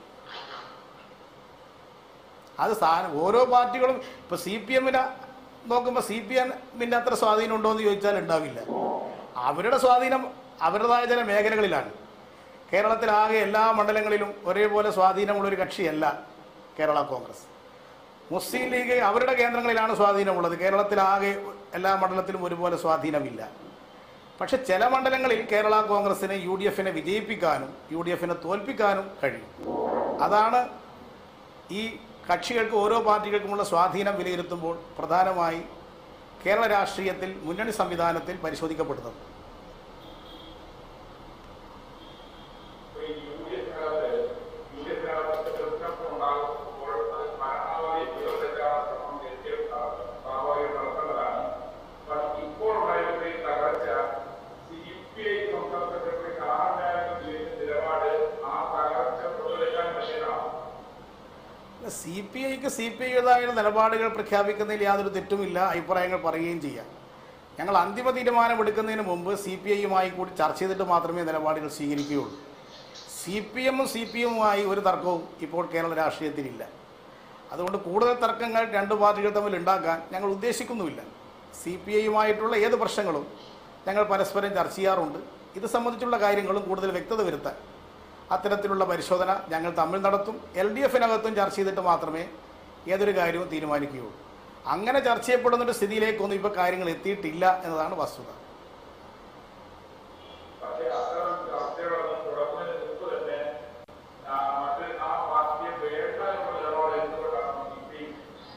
അത് സ്ഥാനം ഓരോ പാർട്ടികളും ഇപ്പോൾ സി പി എമ്മിനെ നോക്കുമ്പോൾ സി പി എമ്മിൻ്റെ അത്ര സ്വാധീനം ഉണ്ടോ എന്ന് ചോദിച്ചാൽ ഉണ്ടാവില്ല അവരുടെ സ്വാധീനം അവരുടേതായ ചില മേഖലകളിലാണ് കേരളത്തിലാകെ എല്ലാ മണ്ഡലങ്ങളിലും ഒരേപോലെ സ്വാധീനമുള്ളൊരു കക്ഷിയല്ല കേരള കോൺഗ്രസ് മുസ്ലിം ലീഗ് അവരുടെ കേന്ദ്രങ്ങളിലാണ് സ്വാധീനമുള്ളത് കേരളത്തിലാകെ എല്ലാ മണ്ഡലത്തിലും ഒരുപോലെ സ്വാധീനമില്ല പക്ഷെ ചില മണ്ഡലങ്ങളിൽ കേരള കോൺഗ്രസിനെ യു ഡി എഫിനെ വിജയിപ്പിക്കാനും യു ഡി എഫിനെ തോൽപ്പിക്കാനും കഴിയും അതാണ് ഈ കക്ഷികൾക്ക് ഓരോ പാർട്ടികൾക്കുമുള്ള സ്വാധീനം വിലയിരുത്തുമ്പോൾ പ്രധാനമായി കേരള രാഷ്ട്രീയത്തിൽ മുന്നണി സംവിധാനത്തിൽ പരിശോധിക്കപ്പെടുന്നത് സി പി ഐക്ക് സി പി ഐയുടേതായ നിലപാടുകൾ പ്രഖ്യാപിക്കുന്നതിൽ യാതൊരു തെറ്റുമില്ല അഭിപ്രായങ്ങൾ പറയുകയും ചെയ്യാം ഞങ്ങൾ അന്തിമ തീരുമാനം എടുക്കുന്നതിന് മുമ്പ് സി പി ഐയുമായി കൂടി ചർച്ച ചെയ്തിട്ട് മാത്രമേ നിലപാടുകൾ സ്വീകരിക്കുകയുള്ളൂ സി പി എമ്മും സി പി എമ്മുമായി ഒരു തർക്കവും ഇപ്പോൾ കേരള രാഷ്ട്രീയത്തിലില്ല അതുകൊണ്ട് കൂടുതൽ തർക്കങ്ങൾ രണ്ട് പാർട്ടികൾ തമ്മിൽ ഉണ്ടാക്കാൻ ഞങ്ങൾ ഉദ്ദേശിക്കുന്നുമില്ല സി പി ഐയുമായിട്ടുള്ള ഏത് പ്രശ്നങ്ങളും ഞങ്ങൾ പരസ്പരം ചർച്ച ചെയ്യാറുണ്ട് ഇത് സംബന്ധിച്ചുള്ള കാര്യങ്ങളും കൂടുതൽ വ്യക്തത വരുത്താൻ അത്തരത്തിലുള്ള പരിശോധന ഞങ്ങൾ തമ്മിൽ നടത്തും എൽ ഡി എഫിനകത്തും ചർച്ച ചെയ്തിട്ട് മാത്രമേ ഏതൊരു കാര്യവും തീരുമാനിക്കുകയുള്ളൂ അങ്ങനെ ചർച്ച ചെയ്യപ്പെടുന്ന ഒരു സ്ഥിതിയിലേക്കൊന്നും ഇപ്പോൾ കാര്യങ്ങൾ എത്തിയിട്ടില്ല എന്നതാണ് വസ്തുത പക്ഷേ അത്തരം ചർച്ചകളൊന്നും തുടങ്ങുന്നതിന് മുമ്പ് തന്നെ ആ, മറ്റ് ആ പാർട്ടിയെ വേണ്ട എന്നുള്ള നിലപാട് എന്തുകൊണ്ടാണ് സി പി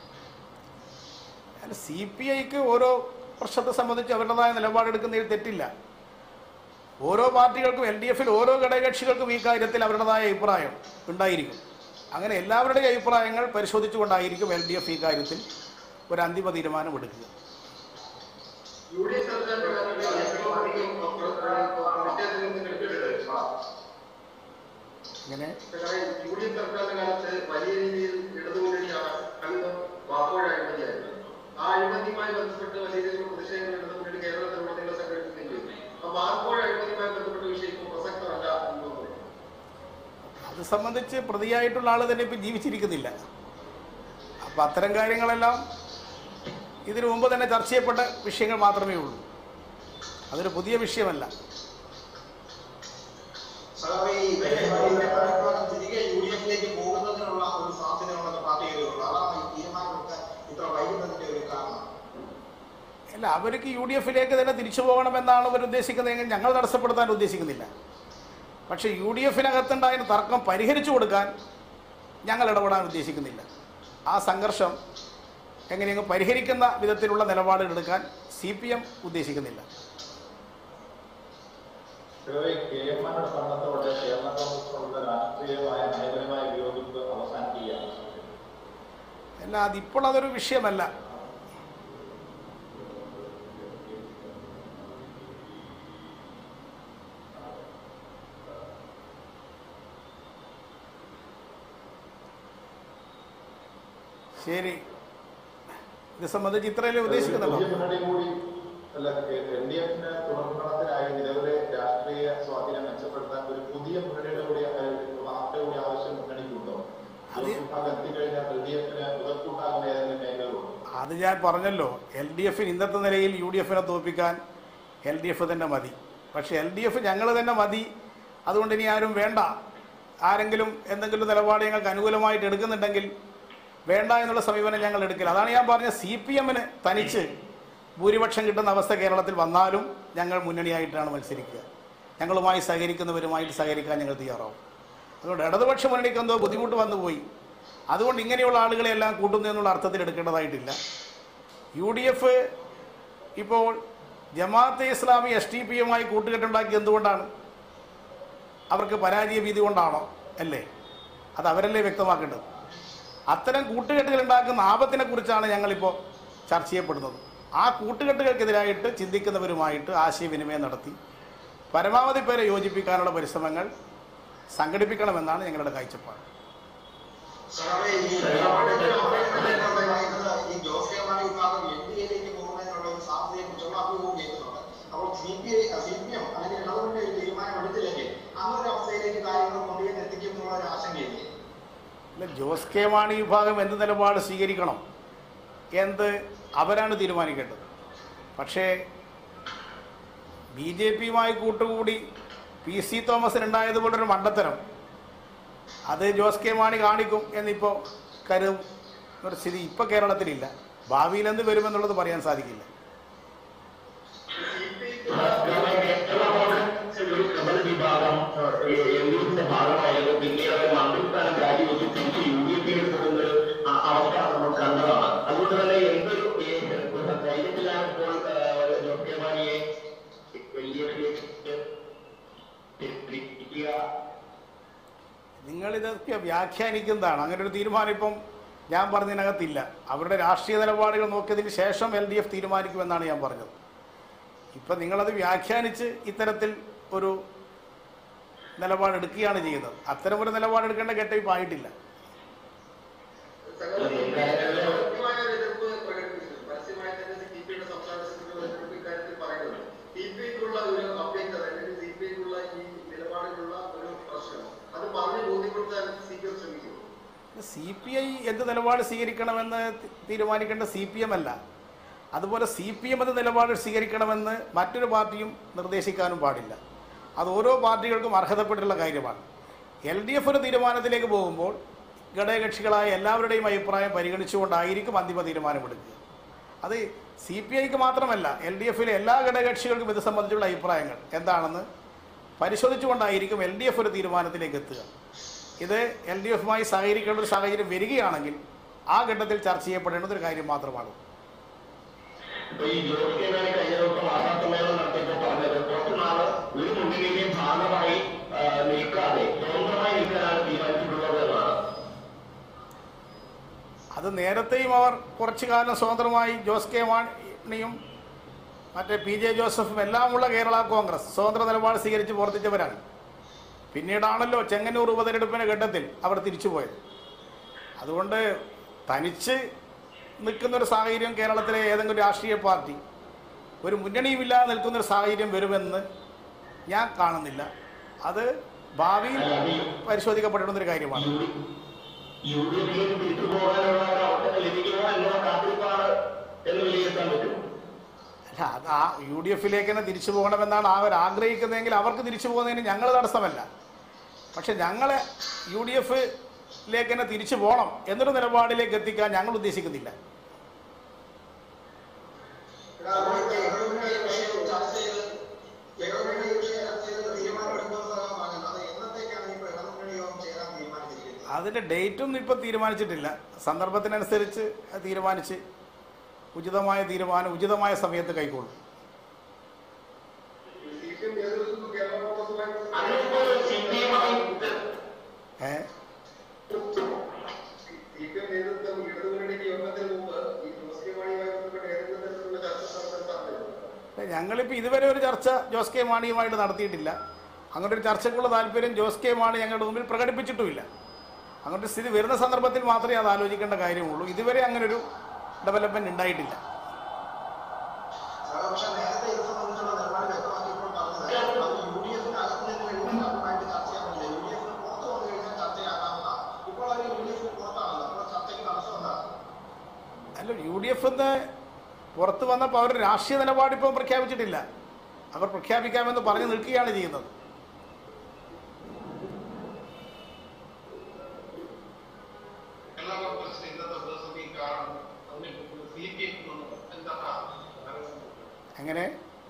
സി പി ഐക്ക് ഓരോ പ്രശ്നത്തെ സംബന്ധിച്ച് അവരുടേതായ നിലപാടെടുക്കുന്നതിൽ തെറ്റില്ല ഓരോ പാർട്ടികൾക്കും എൽ ഡി എഫിൽ ഓരോ ഘടകകക്ഷികൾക്കും ഈ കാര്യത്തിൽ അവരുടേതായ അഭിപ്രായം ഉണ്ടായിരിക്കും അങ്ങനെ എല്ലാവരുടെയും അഭിപ്രായങ്ങൾ പരിശോധിച്ചുകൊണ്ടായിരിക്കും എൽ ഡി എഫ് ഈ കാര്യത്തിൽ ഒരു അന്തിമ തീരുമാനം എടുക്കുക യു ഡി എഫ് സർക്കാരിന്റെ കാലത്ത് ഏറ്റവും അധികം പ്രതിഷേധത്തിൽ നിന്ന് എടുത്തിട്ടുണ്ട് ഇങ്ങനെ കാരണം യു ഡി എഫ് സർക്കാരിന്റെ കാലത്ത് വലിയ രീതിയിൽ ഇടതുമുന്നണിയാണ് അന്ന് വാക്കോഴ അഴിമതിയായിരുന്നു ആ അഴിമതിയുമായി ബന്ധപ്പെട്ട് വലിയ രീതിയിലുള്ള പ്രതിഷേധങ്ങൾ ഇടതുമുന്നണി കേരളത്തിലുടനീളം സംഘടിപ്പിക്കുകയും ചെയ്തു ആ വാക്കോഴ അഴിമതിയുമായി ബന്ധപ്പെട്ട വിഷയം ഇപ്പോൾ പ്രസക്തമല്ല എന്ന് തോന്നുന്നു അത് സംബന്ധിച്ച് പ്രതിയായിട്ടുള്ള ആൾ തന്നെ ഇപ്പം ജീവിച്ചിരിക്കുന്നില്ല അപ്പം അത്തരം കാര്യങ്ങളെല്ലാം ഇതിനു മുമ്പ് തന്നെ ചർച്ച ചെയ്യപ്പെട്ട വിഷയങ്ങൾ മാത്രമേ ഉള്ളൂ അതൊരു പുതിയ വിഷയമല്ല സഖാവേ, ഈ തിരികെ യു ഡി എഫിലേക്ക് പോകുന്നതിനുള്ള ഒരു സാധ്യതയുണ്ടെന്ന് പാർട്ടിയിലുള്ളൂ അതാണ് ഈ തീരുമാനമെടുക്കാൻ ഇത്ര വൈകുന്നതിന്റെ ഒരു കാരണം അല്ല അവർക്ക് യു ഡി എഫിലേക്ക് തന്നെ തിരിച്ചു പോകണമെന്നാണ് അവർ ഉദ്ദേശിക്കുന്നതെങ്കിൽ ഞങ്ങൾ തടസ്സപ്പെടുത്താൻ ഉദ്ദേശിക്കുന്നില്ല പക്ഷേ യു ഡി എഫിനകത്തുണ്ടായ തർക്കം പരിഹരിച്ചു കൊടുക്കാൻ ഞങ്ങൾ ഇടപെടാൻ ഉദ്ദേശിക്കുന്നില്ല ആ സംഘർഷം എങ്ങനെയെങ്കിലും പരിഹരിക്കുന്ന വിധത്തിലുള്ള നിലപാടുകൾ എടുക്കാൻ സി പി എം ഉദ്ദേശിക്കുന്നില്ല ചിലരെ കെ എം മാരുടെ ഭരണത്തോടെ കേരള കോൺഗ്രസിനുള്ള രാഷ്ട്രീയമായ നയപരമായ വിയോജിപ്പ് അവസാനിക്കുകയാണ് അല്ല അതിപ്പോൾ അതൊരു വിഷയമല്ല ശരി ഇത് സംബന്ധിച്ച് ഇത്രയല്ലേ ഉദ്ദേശിക്കുന്നുള്ളൂ പുതിയ മുന്നണി കൂടി അല്ല എൽ ഡി എഫിന് തുടർഭരണത്തിനായി നിലവിലെ രാഷ്ട്രീയ സ്വാധീനം മെച്ചപ്പെടുത്താൻ ഒരു പുതിയ മുന്നണിയുടെ കൂടി ഏഹ്, വാർത്ത കൂടി ആവശ്യം മുന്നണിക്കുണ്ടോ അത് വിഭാഗം എത്തിക്കഴിഞ്ഞാൽ എൽ ഡി എഫിന് മുതൽക്കൂട്ടാകുന്ന ഏതെങ്കിലും മേഖലകളുണ്ടോ അത് ഞാൻ പറഞ്ഞല്ലോ എൽ ഡി എഫിന് ഇന്നത്തെ നിലയിൽ യു ഡി എഫിനെ തോൽപ്പിക്കാൻ എൽ ഡി എഫ് തന്നെ മതി പക്ഷേ എൽ ഡി എഫ് ഞങ്ങൾ തന്നെ മതി അതുകൊണ്ട് ഇനി ആരും വേണ്ട ആരെങ്കിലും എന്തെങ്കിലും നിലപാട് ഞങ്ങൾക്ക് അനുകൂലമായിട്ട് എടുക്കുന്നുണ്ടെങ്കിൽ വേണ്ട എന്നുള്ള സമീപനം ഞങ്ങൾ എടുക്കില്ല അതാണ് ഞാൻ പറഞ്ഞ സി പി എമ്മിന് തനിച്ച് ഭൂരിപക്ഷം കിട്ടുന്ന അവസ്ഥ കേരളത്തിൽ വന്നാലും ഞങ്ങൾ മുന്നണിയായിട്ടാണ് മത്സരിക്കുക ഞങ്ങളുമായി സഹകരിക്കുന്നവരുമായിട്ട് സഹകരിക്കാൻ ഞങ്ങൾ തയ്യാറാവും അതുകൊണ്ട് ഇടതുപക്ഷ മുന്നണിക്ക് എന്തോ ബുദ്ധിമുട്ട് വന്നു പോയി അതുകൊണ്ട് ഇങ്ങനെയുള്ള ആളുകളെ എല്ലാം കൂട്ടുന്നു എന്നുള്ള അർത്ഥത്തിൽ എടുക്കേണ്ടതായിട്ടില്ല യു ഡി എഫ് ഇപ്പോൾ ജമാഅത്തെ ഇസ്ലാമി എസ് ടി പിയുമായി കൂട്ടുകെട്ടുണ്ടാക്കി എന്തുകൊണ്ടാണ് അവർക്ക് പരാജയ ഭീതി കൊണ്ടാണോ അല്ലേ അത് അവരല്ലേ വ്യക്തമാക്കേണ്ടത് അത്തരം കൂട്ടുകെട്ടുകൾ ഉണ്ടാക്കുന്ന ആപത്തിനെ കുറിച്ചാണ് ഞങ്ങളിപ്പോൾ ചർച്ച ചെയ്യപ്പെടുന്നത് ആ കൂട്ടുകെട്ടുകൾക്കെതിരായിട്ട് ചിന്തിക്കുന്നവരുമായിട്ട് ആശയവിനിമയം നടത്തി പരമാവധി പേരെ യോജിപ്പിക്കാനുള്ള പരിശ്രമങ്ങൾ സംഘടിപ്പിക്കണമെന്നാണ് ഞങ്ങളുടെ കാഴ്ചപ്പാട് സഖാവേ, ഈ നിലപാടിന്റെ അഭ്യർത്ഥന പറയുന്നത് ഈ ജോസ് കെ മാണി വിഭാഗം എൻ ഡി എയിലേക്ക് പോകുന്നതിനുള്ള ഒരു സാധ്യതയെ കുറിച്ചുള്ള അഭിമുഖം കേൾക്കുന്നുണ്ട് അപ്പോൾ C P I C P M അല്ലെങ്കിൽ ഇടതുമുന്നണി ഒരു തീരുമാനം എടുത്തില്ലെങ്കിൽ അങ്ങനെ ഒരു അവസ്ഥയിലേക്ക് കാര്യങ്ങൾ കൊണ്ടുചെന്ന് എത്തിക്കും എന്നുള്ള ഒരു ആശങ്കയില്ലേ അല്ല ജോസ് കെ മാണി വിഭാഗം എന്ത് നിലപാട് സ്വീകരിക്കണം എന്ത് അവരാണ് തീരുമാനിക്കേണ്ടത് പക്ഷേ ബി ജെ പിയുമായി കൂട്ടുകൂടി പി സി തോമസിനുണ്ടായതുപോലൊരു മണ്ടത്തരം അത് ജോസ് കെ മാണി കാണിക്കും എന്നിപ്പോൾ കരുതും ഒരു സ്ഥിതി ഇപ്പോൾ കേരളത്തിലില്ല ഭാവിയിൽ എന്ത് വരുമെന്നുള്ളത് പറയാൻ സാധിക്കില്ല ഒരു പ്രബല വിഭാഗം എൽ ഡി എഫിന്റെ ഭാഗമായത് പിന്നീട് അവർ മന്ത്രിസ്ഥാനം രാജിവെച്ച് തിരിച്ച് യു ഡി എഫിലേക്ക് പോകുന്ന ഒരു അ- അവസ്ഥ നമ്മൾ കണ്ടതാണ് അതുകൊണ്ട് തന്നെ എന്തൊരു ഏ, ഒരു ധൈര്യത്തിലാണ് ഇപ്പോൾ ഏ, ജോസ് കെ മാണിയെ എൽ ഡി എഫിലേക്ക് എത്തിക്കുക നിങ്ങളിതൊക്കെ വ്യാഖ്യാനിക്കുന്നതാണ് അങ്ങനെ ഒരു തീരുമാനം ഇപ്പം ഞാൻ പറഞ്ഞതിനകത്തില്ല അവരുടെ രാഷ്ട്രീയ നിലപാടുകൾ നോക്കിയതിന് ശേഷം എൽ ഡി എഫ് തീരുമാനിക്കുമെന്നാണ് ഞാൻ പറഞ്ഞത് ഇപ്പം നിങ്ങളത് വ്യാഖ്യാനിച്ച് ഇത്തരത്തിൽ ഒരു നിലപാടെടുക്കുകയാണ് ചെയ്യുന്നത് അത്തരം ഒരു നിലപാടെടുക്കേണ്ട ഘട്ടം ഇപ്പം ആയിട്ടില്ല പരസ്യമായ ഒരു എതിർപ്പ് പ്രകടിപ്പിച്ചു പരസ്യമായി തന്നെ സി പി ഐയുടെ സംസ്ഥാന സെക്രട്ടറി എതിർപ്പ് ഇക്കാര്യത്തിൽ പറയുന്നത് സി പി ഐക്കുള്ള ഒരു അഭ്യർത്ഥന അല്ലെങ്കിൽ സി പി ഐക്കുള്ള ഈ നിലപാടിലുള്ള ഒരു പ്രശ്നം അത് പറഞ്ഞ് ബോധ്യപ്പെടുത്താൻ സി പി എം ശ്രമിക്കും സി പി ഐ എന്ത് നിലപാട് സ്വീകരിക്കണമെന്ന് തി- തീരുമാനിക്കേണ്ട സി പി എം അല്ല അതുപോലെ സി പി എം എന്ത് നിലപാട് സ്വീകരിക്കണമെന്ന് മറ്റൊരു പാർട്ടിയും നിർദ്ദേശിക്കാനും പാടില്ല അത് ഓരോ പാർട്ടികൾക്കും അർഹതപ്പെട്ടുള്ള കാര്യമാണ് എൽ ഡി എഫ് ഒരു തീരുമാനത്തിലേക്ക് പോകുമ്പോൾ ഘടകകക്ഷികളായ എല്ലാവരുടെയും അഭിപ്രായം പരിഗണിച്ചുകൊണ്ടായിരിക്കും അന്തിമ തീരുമാനമെടുക്കുക അത് സി പി ഐക്ക് മാത്രമല്ല എൽ ഡി എഫിലെ എല്ലാ ഘടകകക്ഷികൾക്കും ഇത് സംബന്ധിച്ചുള്ള അഭിപ്രായങ്ങൾ എന്താണെന്ന് പരിശോധിച്ചുകൊണ്ടായിരിക്കും എൽ ഡി എഫ് ഒരു തീരുമാനത്തിലേക്ക് എത്തുക ഇത് എൽ ഡി എഫുമായി സഹകരിക്കേണ്ട ഒരു സാഹചര്യം വരികയാണെങ്കിൽ ആ ഘട്ടത്തിൽ ചർച്ച ചെയ്യപ്പെടേണ്ട ഒരു കാര്യം മാത്രമാണ് ഇപ്പൊ ഈ ജോസ് കെ മാണി കഴിഞ്ഞ ദിവസം വാർത്താ സമ്മേളനം നടത്തിയപ്പോൾ പറഞ്ഞത് കുറച്ച് നാള് ഒരു മുന്നണിയുടെയും ഭാഗമായി ആ, നിൽക്കാതെ സ്വതന്ത്രമായി നിൽക്കാനാണ് തീരുമാനിച്ചിട്ടുള്ളത് എന്നാണ് അത് നേരത്തെയും അവർ കുറച്ചു കാലം സ്വതന്ത്രമായി ജോസ് കെ മാണിയും മറ്റേ പി ജെ ജോസഫും എല്ലാമുള്ള കേരള കോൺഗ്രസ് സ്വതന്ത്ര നിലപാട് സ്വീകരിച്ച് പ്രവർത്തിച്ചവരാണ് പിന്നീടാണല്ലോ ചെങ്ങന്നൂർ ഉപതെരഞ്ഞെടുപ്പിന്റെ ഘട്ടത്തിൽ അവർ തിരിച്ചുപോയത് അതുകൊണ്ട് തനിച്ച് നിൽക്കുന്ന ഒരു സാഹചര്യം കേരളത്തിലെ ഏതെങ്കിലും രാഷ്ട്രീയ പാർട്ടി ഒരു മുന്നണിയുമില്ലാതെ നിൽക്കുന്ന ഒരു സാഹചര്യം വരുമെന്ന് ഞാൻ കാണുന്നില്ല അത് ഭാവിയിൽ പരിശോധിക്കപ്പെടേണ്ടുന്ന ഒരു കാര്യമാണ് യു ഡി എഫിലേക്ക് തിരിച്ചു പോകാനുള്ള ഒരു അവസരം ലഭിക്കുമോ എന്നുള്ള കാത്തിരിപ്പാണ് എന്ന് വിലയിരുത്താൻ പറ്റും അല്ല അത് ആ യു ഡി എഫിലേക്ക് തന്നെ തിരിച്ചു പോകണമെന്നാണ് അവർ ആഗ്രഹിക്കുന്നതെങ്കിൽ അവർക്ക് തിരിച്ചു പോകുന്നതിന് ഞങ്ങൾ തടസ്സമല്ല പക്ഷെ ഞങ്ങളെ യു ഡി എഫിലേക്ക് തന്നെ തിരിച്ചു പോകണം എന്നൊരു നിലപാടിലേക്ക് എത്തിക്കാൻ ഞങ്ങൾ ഉദ്ദേശിക്കുന്നില്ല നമ്മളിപ്പോ ഏകോപന വിഷയം ചർച്ച ചെയ്ത് ഏകോപന വിഷയം ചർച്ച ചെയ്ത് തീരുമാനമെടുക്കുമെന്ന് പറഞ്ഞത് അത് എന്നത്തേക്കാണ് ഇപ്പൊ ഇടമുന്നണി യോഗം ചേരാൻ തീരുമാനിച്ചിരിക്കുന്നത് അതിൻ്റെ ഡേറ്റൊന്നും ഇപ്പോൾ തീരുമാനിച്ചിട്ടില്ല സന്ദർഭത്തിനനുസരിച്ച് അത് തീരുമാനിച്ച് ഉചിതമായ തീരുമാനം ഉചിതമായ സമയത്ത് കൈക്കൊള്ളും സി പി എം നേതൃത്വത്തിൽ കേരള കോൺഗ്രസുമായി അതിനിപ്പോ സി പി എം ഏഹ് സി പി എം നേതൃത്വം ഇടതുമുന്നണിക്ക് യോഗത്തിന് മുമ്പ് ഈ ജോസ് കെ മാണിയുമായി ബന്ധപ്പെട്ട് ഏതെങ്കിലും തരത്തിലുള്ള ചർച്ച നടത്താൻ സാധ്യതയുണ്ടോ ഞങ്ങളിപ്പോൾ ഇതുവരെ ഒരു ചർച്ച ജോസ് കെ മാണിയുമായിട്ട് നടത്തിയിട്ടില്ല അങ്ങനെ ഒരു ചർച്ചയ്ക്കുള്ള താല്പര്യം ജോസ് കെ മാണി ഞങ്ങളുടെ മുമ്പിൽ പ്രകടിപ്പിച്ചിട്ടുമില്ല അങ്ങനത്തെ സ്ഥിതി വരുന്ന സന്ദർഭത്തിൽ മാത്രമേ അത് ആലോചിക്കേണ്ട കാര്യമുള്ളൂ ഇതുവരെ അങ്ങനൊരു ഡെവലപ്മെന്റ് ഉണ്ടായിട്ടില്ല സാർ, പക്ഷേ നേരത്തെ ഇത് സംബന്ധിച്ചുള്ള നിലപാട് വ്യക്തമാക്കിയപ്പോൾ പറഞ്ഞത് അത് യു ഡി എഫിന് അകത്ത് നിന്ന് കഴിഞ്ഞാൽ അതുമായിട്ട് ചർച്ച ചെയ്യാൻ പറ്റില്ല യു ഡി എഫിന് പുറത്ത് വന്നു കഴിഞ്ഞാൽ ചർച്ചയാകാവുന്നതാണ് ഇപ്പോൾ അവർ യു ഡി എഫിന് പുറത്താണല്ലോ അപ്പോൾ ചർച്ചയ്ക്ക് തടസ്സം എന്താണ് അല്ല യു ഡി എഫ് എന്ന് പുറത്ത് വന്നപ്പോൾ അവർ രാഷ്ട്രീയ നിലപാട് ഇപ്പം പ്രഖ്യാപിച്ചിട്ടില്ല അവർ പ്രഖ്യാപിക്കാമെന്ന് പറഞ്ഞു നിൽക്കുകയാണ് ചെയ്യുന്നത് കേരള കോൺഗ്രസിന് ഇന്നത്തെ പ്രതിസന്ധി കാരണം സി പി എം എന്താണ് എങ്ങനെ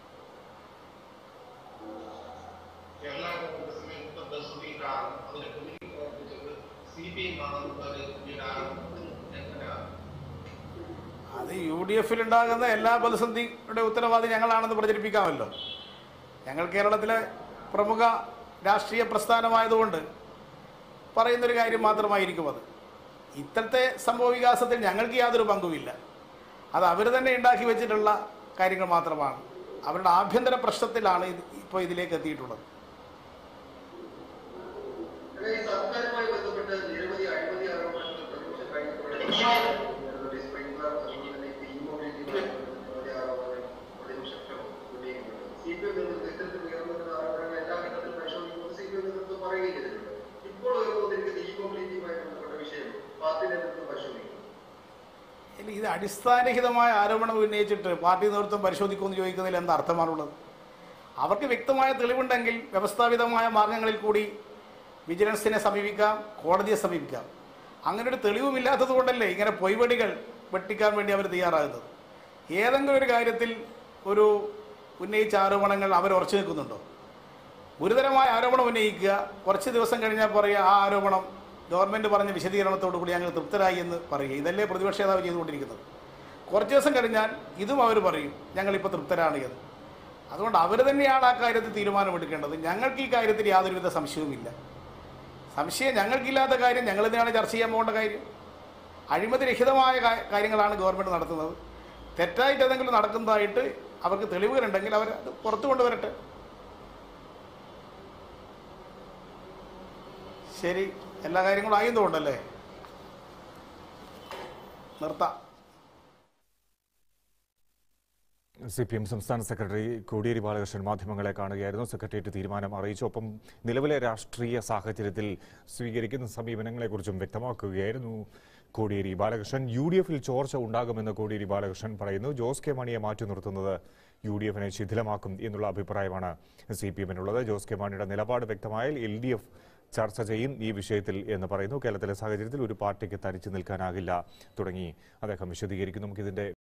കേരള കോൺഗ്രസിന് ഇന്നത്തെ പ്രതിസന്ധി കാരണം അതിനെ പിന്നിൽ പ്രവർത്തിച്ചത് സി പി എം ആണെന്നുള്ളത് എങ്ങനെയാണ് അത് യു ഡി എഫിൽ ഉണ്ടാകുന്ന എല്ലാ പ്രതിസന്ധിയുടെ ഉത്തരവാദി ഞങ്ങളാണെന്ന് പ്രചരിപ്പിക്കാമല്ലോ ഞങ്ങൾ കേരളത്തിലെ പ്രമുഖ രാഷ്ട്രീയ പ്രസ്ഥാനമായതുകൊണ്ട് പറയുന്നൊരു കാര്യം മാത്രമായിരിക്കും അത് ഇത്തരത്തെ സംഭവ വികാസത്തിൽ ഞങ്ങൾക്ക് യാതൊരു പങ്കുമില്ല അത് അവർ തന്നെ ഉണ്ടാക്കി വെച്ചിട്ടുള്ള കാര്യങ്ങൾ മാത്രമാണ് അവരുടെ ആഭ്യന്തര പ്രശ്നത്തിലാണ് ഇത് ഇപ്പോൾ ഇതിലേക്ക് എത്തിയിട്ടുള്ളത് എന്നാൽ ഈ സർക്കാരുമായി ബന്ധപ്പെട്ട് നിരവധി അഴിമതി ആരോപണങ്ങൾ പ്രതിപക്ഷം കഴിഞ്ഞ സ്പ്രിംഗ്ലർ അതുപോലെ തന്നെ ഇപ്പൊ ഈ മൊബിലിറ്റിയുമായി ബന്ധപ്പെട്ട് നിരവധി ആരോപണങ്ങൾ പ്രതിപക്ഷം ഉന്നയിക്കുന്നുണ്ട് സി പി എം നേതൃത്വം ഇത്തരത്തിൽ ഉയർന്നുവരുന്ന ആരോപണങ്ങൾ എല്ലാ ഘട്ടത്തിലും പരിശോധിക്കുമെന്ന് സി പി എം നേതൃത്വം പറയുകയും ചെയ്തിട്ടുണ്ട് ഇപ്പോൾ ഉയർന്നുവന്നിരിക്കുന്ന ഈ മൊബിലിറ്റിയുമായി ബന്ധപ്പെട്ട വിഷയം പാർട്ടി നേതൃത്വം പരിശോധിക്കും ഇല്ല ഇത് അടിസ്ഥാനരഹിതമായ ആരോപണം ഉന്നയിച്ചിട്ട് പാർട്ടി നേതൃത്വം പരിശോധിക്കുമെന്ന് ചോദിക്കുന്നതിൽ എന്താ അർത്ഥമാണുള്ളത് അവർക്ക് വ്യക്തമായ തെളിവുണ്ടെങ്കിൽ വ്യവസ്ഥാപിതമായ മാർഗങ്ങളിൽ കൂടി വിജിലൻസിനെ സമീപിക്കാം കോടതിയെ സമീപിക്കാം അങ്ങനെ ഒരു തെളിവുമില്ലാത്തത് കൊണ്ടല്ലേ ഇങ്ങനെ പൊയ്വടികൾ വെട്ടിക്കാൻ വേണ്ടി അവർ തയ്യാറാകുന്നത് ഏതെങ്കിലും ഒരു കാര്യത്തിൽ ഒരു ഉന്നയിച്ച ആരോപണങ്ങൾ അവർ ഉറച്ചു നിൽക്കുന്നുണ്ടോ ഗുരുതരമായ ആരോപണം ഉന്നയിക്കുക കുറച്ച് ദിവസം കഴിഞ്ഞാൽ പറയുക ആ ആരോപണം ഗവൺമെൻറ് പറഞ്ഞ വിശദീകരണത്തോടു കൂടി ഞങ്ങൾ തൃപ്തരായി എന്ന് പറയുക ഇതല്ലേ പ്രതിപക്ഷ നേതാവ് ചെയ്തുകൊണ്ടിരിക്കുന്നത് കുറച്ച് ദിവസം കഴിഞ്ഞാൽ ഇതും അവർ പറയും ഞങ്ങളിപ്പോൾ തൃപ്തരാണ് എന്ന് അതുകൊണ്ട് അവർ തന്നെയാണ് ആ കാര്യത്തിൽ തീരുമാനമെടുക്കേണ്ടത് ഞങ്ങൾക്ക് ഈ കാര്യത്തിൽ യാതൊരുവിധ സംശയവുമില്ല സംശയം ഞങ്ങൾക്കില്ലാത്ത കാര്യം ഞങ്ങൾ തന്നെയാണ് ചർച്ച ചെയ്യാൻ പോകേണ്ട കാര്യം അഴിമതിരഹിതമായ കാ- കാര്യങ്ങളാണ് ഗവൺമെൻറ് നടത്തുന്നത് തെറ്റായിട്ട് ഏതെങ്കിലും നടക്കുന്നതായിട്ട് അവർക്ക് തെളിവുകളുണ്ടെങ്കിൽ അവർ അത് പുറത്തു കൊണ്ടുവരട്ടെ ശരി എല്ലാ കാര്യങ്ങളും ആയി തോന്നുന്നല്ലേ നിർത്താം സി പി എം സംസ്ഥാന സെക്രട്ടറി കോടിയേരി ബാലകൃഷ്ണൻ മാധ്യമങ്ങളെ കാണുകയായിരുന്നു സെക്രട്ടേറിയറ്റ് തീരുമാനം അറിയിച്ചു ഒപ്പം നിലവിലെ രാഷ്ട്രീയ സാഹചര്യത്തിൽ സ്വീകരിക്കുന്ന സമീപനങ്ങളെക്കുറിച്ചും വ്യക്തമാക്കുകയായിരുന്നു കോടിയേരി ബാലകൃഷ്ണൻ യു ഡി എഫിൽ ചോർച്ച ഉണ്ടാകുമെന്ന് കോടിയേരി ബാലകൃഷ്ണൻ പറയുന്നു ജോസ് കെ മാണിയെ മാറ്റി നിർത്തുന്നത് യു ഡി എഫിനെ ശിഥിലമാക്കും എന്നുള്ള അഭിപ്രായമാണ് സി പി എമ്മിനുള്ളത് ജോസ് കെ മാണിയുടെ നിലപാട് വ്യക്തമായാൽ എൽ ഡി എഫ് ചർച്ച ചെയ്യും ഈ വിഷയത്തിൽ എന്ന് പറയുന്നു കേരളത്തിലെ സാഹചര്യത്തിൽ ഒരു പാർട്ടിക്ക് തരിച്ചു നിൽക്കാനാകില്ല തുടങ്ങി അദ്ദേഹം വിശദീകരിക്കുന്നു നമുക്കിതിന്റെ